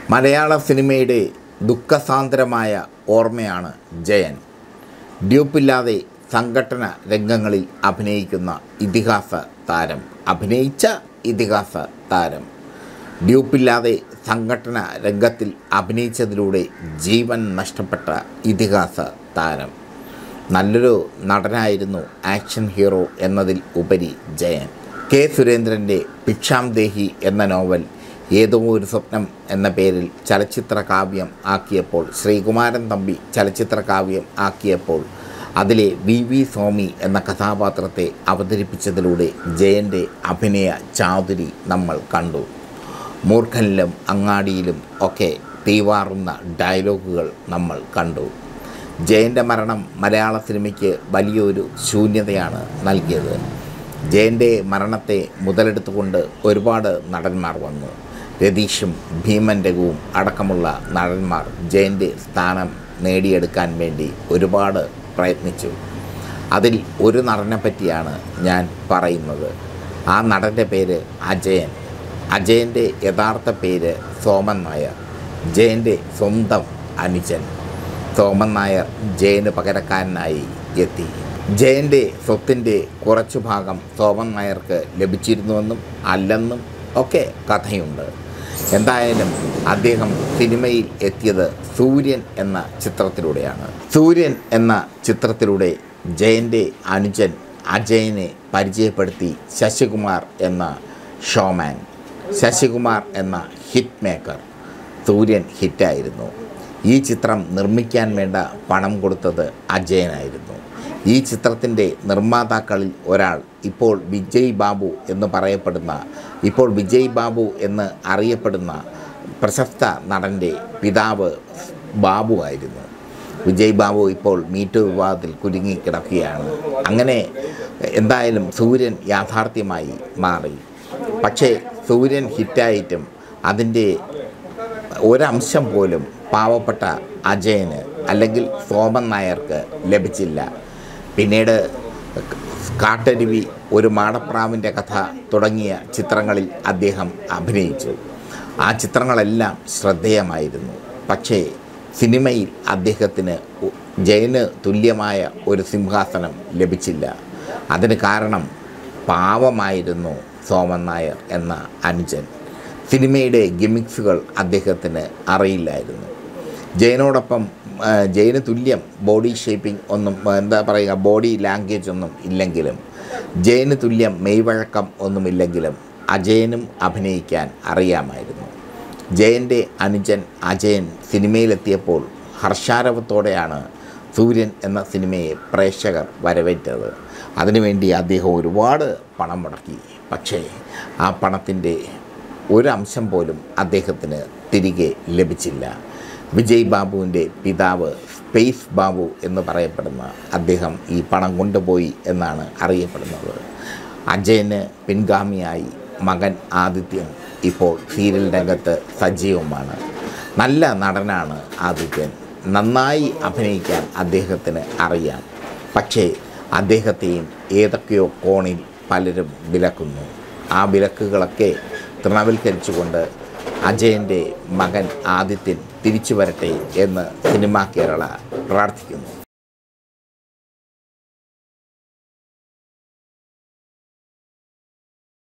മലയാള സിനിമയുടെ ദുഃഖസാന്ദ്രമായ ഓർമ്മയാണ് ജയൻ ഡ്യൂപ്പില്ലാതെ സംഘടന രംഗങ്ങളിൽ അഭിനയിക്കുന്ന ഇതിഹാസ താരം അഭിനയിച്ച ഇതിഹാസ താരം ഡ്യൂപ്പില്ലാതെ സംഘടന രംഗത്തിൽ അഭിനയിച്ചതിലൂടെ ജീവൻ നഷ്ടപ്പെട്ട ഇതിഹാസ താരം നല്ലൊരു നടനായിരുന്നു ആക്ഷൻ ഹീറോ എന്നതിൽ ഉപരി ജയൻ കെ സുരേന്ദ്രൻ്റെ ഭിക്ഷാം ദേഹി എന്ന നോവൽ ഏതോ ഒരു സ്വപ്നം എന്ന പേരിൽ ചലച്ചിത്ര കാവ്യം ആക്കിയപ്പോൾ ശ്രീകുമാരൻ തമ്പി ചലച്ചിത്ര കാവ്യം ആക്കിയപ്പോൾ അതിലെ വി വി സ്വാമി എന്ന കഥാപാത്രത്തെ അവതരിപ്പിച്ചതിലൂടെ ജയൻ്റെ അഭിനയ ചാതുരി നമ്മൾ കണ്ടു മൂർഖനിലും അങ്ങാടിയിലും ഒക്കെ തീവാറുന്ന ഡയലോഗുകൾ നമ്മൾ കണ്ടു ജയൻ്റെ മരണം മലയാള സിനിമയ്ക്ക് വലിയൊരു ശൂന്യതയാണ് നൽകിയത് ജയൻ്റെ മരണത്തെ മുതലെടുത്തുകൊണ്ട് ഒരുപാട് നടന്മാർ വന്നു രതീഷും ഭീമൻ രഘുവും അടക്കമുള്ള നടന്മാർ ജയൻ്റെ സ്ഥാനം നേടിയെടുക്കാൻ വേണ്ടി ഒരുപാട് പ്രയത്നിച്ചു അതിൽ ഒരു നടനെ പറ്റിയാണ് ഞാൻ പറയുന്നത് ആ നടൻ്റെ പേര് അജയൻ അജയൻ്റെ യഥാർത്ഥ പേര് സോമൻ നായർ ജയൻ്റെ സ്വന്തം അനുജൻ സോമൻ നായർ ജയന് പകരക്കാരനായി എത്തി ജയൻ്റെ സ്വത്തിൻ്റെ കുറച്ചു ഭാഗം സോമൻ നായർക്ക് ലഭിച്ചിരുന്നുവെന്നും അല്ലെന്നും ഒക്കെ കഥയുണ്ട് എന്തായാലും അദ്ദേഹം സിനിമയിൽ എത്തിയത് സൂര്യൻ എന്ന ചിത്രത്തിലൂടെയാണ് സൂര്യൻ എന്ന ചിത്രത്തിലൂടെ ജയൻ്റെ അനുജൻ അജയനെ പരിചയപ്പെടുത്തി ശശികുമാർ എന്ന ഷോമാൻ ശശികുമാർ എന്ന ഹിറ്റ് മേക്കർ സൂര്യൻ ഹിറ്റായിരുന്നു ഈ ചിത്രം നിർമ്മിക്കാൻ വേണ്ട പണം കൊടുത്തത് അജയനായിരുന്നു ഈ ചിത്രത്തിൻ്റെ നിർമ്മാതാക്കളിൽ ഒരാൾ ഇപ്പോൾ വിജയ് ബാബു എന്ന് പറയപ്പെടുന്ന ഇപ്പോൾ വിജയ് ബാബു എന്ന് അറിയപ്പെടുന്ന പ്രശസ്ത നടൻ്റെ പിതാവ് ബാബു ആയിരുന്നു വിജയ് ബാബു ഇപ്പോൾ മീറ്റു വിവാദത്തിൽ കുരുങ്ങിക്കിടക്കുകയാണ് അങ്ങനെ എന്തായാലും സൂര്യൻ യാഥാർത്ഥ്യമായി മാറി പക്ഷേ സൂര്യൻ ഹിറ്റായിട്ടും അതിൻ്റെ ഒരംശം പോലും പാവപ്പെട്ട അജയന് അല്ലെങ്കിൽ സോമൻ നായർക്ക് ലഭിച്ചില്ല പിന്നീട് കാട്ടരുവി ഒരു മാടപ്രാവിൻ്റെ കഥ തുടങ്ങിയ ചിത്രങ്ങളിൽ അദ്ദേഹം അഭിനയിച്ചു ആ ചിത്രങ്ങളെല്ലാം ശ്രദ്ധേയമായിരുന്നു പക്ഷേ സിനിമയിൽ അദ്ദേഹത്തിന് ഉ- ജയന് തുല്യമായ ഒരു സിംഹാസനം ലഭിച്ചില്ല അതിന് കാരണം പാവമായിരുന്നു സോമൻ നായർ എന്ന അനുജൻ സിനിമയുടെ ഗിമിക്സുകൾ അദ്ദേഹത്തിന് അറിയില്ലായിരുന്നു ജയനോടൊപ്പം ആ, ജയന് തുല്യം ബോഡി ഷേപ്പിംഗ് ഒന്നും ആ, എന്താ പറയുക ബോഡി ലാംഗ്വേജ് ഒന്നും ഇല്ലെങ്കിലും ജയന് തുല്യം മെയ്വഴക്കം ഒന്നുമില്ലെങ്കിലും അജയനും അഭിനയിക്കാൻ അറിയാമായിരുന്നു ജയൻ്റെ അനുജൻ അജയൻ സിനിമയിലെത്തിയപ്പോൾ ഹർഷാരവത്തോടെയാണ് സൂര്യൻ എന്ന സിനിമയെ പ്രേക്ഷകർ വരവേറ്റത് അതിനുവേണ്ടി അദ്ദേഹം ഒരുപാട് പണം മുടക്കി പക്ഷേ ആ പണത്തിൻ്റെ ഒരംശം പോലും അദ്ദേഹത്തിന് തിരികെ ലഭിച്ചില്ല വിജയ് ബാബുവിൻ്റെ പിതാവ് സ്പേസ് ബാബു എന്ന് പറയപ്പെടുന്ന അദ്ദേഹം ഈ പണം കൊണ്ടുപോയി എന്നാണ് അറിയപ്പെടുന്നത് അജയന് പിൻഗാമിയായി മകൻ ആദിത്യൻ ഇപ്പോൾ സീരിയൽ രംഗത്ത് സജീവമാണ് നല്ല നടനാണ് ആദിത്യൻ നന്നായി അഭിനയിക്കാൻ അദ്ദേഹത്തിന് അറിയാം പക്ഷേ അദ്ദേഹത്തെയും ഏതൊക്കെയോ കോണിൽ പലരും വിലക്കുന്നു ആ വിലക്കുകളൊക്കെ തൃണവൽക്കരിച്ചുകൊണ്ട് അജയൻ്റെ മകൻ ആദിത്യൻ തിരിച്ചു വരട്ടെ എന്ന് സിനിമാ കേരള പ്രാർത്ഥിക്കുന്നു